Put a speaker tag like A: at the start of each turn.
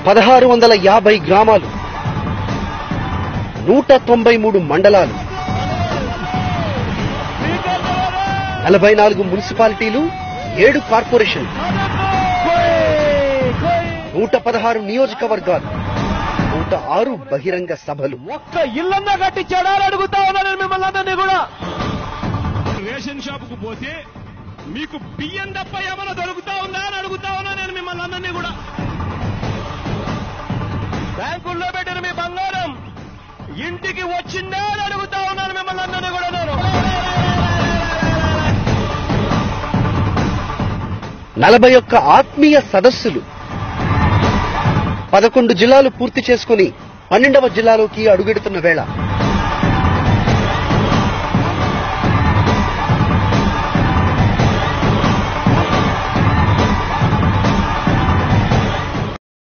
A: పదహారు వందల యాభై గ్రామాలు నూట తొంభై మూడు మండలాలు నలభై నాలుగు మున్సిపాలిటీలు ఏడు కార్పొరేషన్ నూట పదహారు నియోజకవర్గాలు నూట ఆరు బహిరంగ సభలు
B: ఒక్క ఇల్లన్నా కట్టించాడా అని అడుగుతా ఉన్నా నేను మిమ్మల్ని అందరినీ కూడా
C: రేషన్ షాపుకు పోతే మీకు బియ్యం తప్ప ఏమైనా దొరుకుతా ఉందా అని అడుగుతా ఉన్నా నేను మిమ్మల్ని అందరినీ కూడా
B: బ్యాంకుల్లో పెట్టిన మీ బంగారం ఇంటికి వచ్చిందా అని అడుగుతా ఉన్నాను మిమ్మల్ని అందరినీ కూడా నేను
A: నలభై ఒక్క ఆత్మీయ సదస్సులు పదకొండు జిల్లాలు పూర్తి చేసుకుని పన్నెండవ జిల్లాలోకి అడుగెడుతున్న వేళ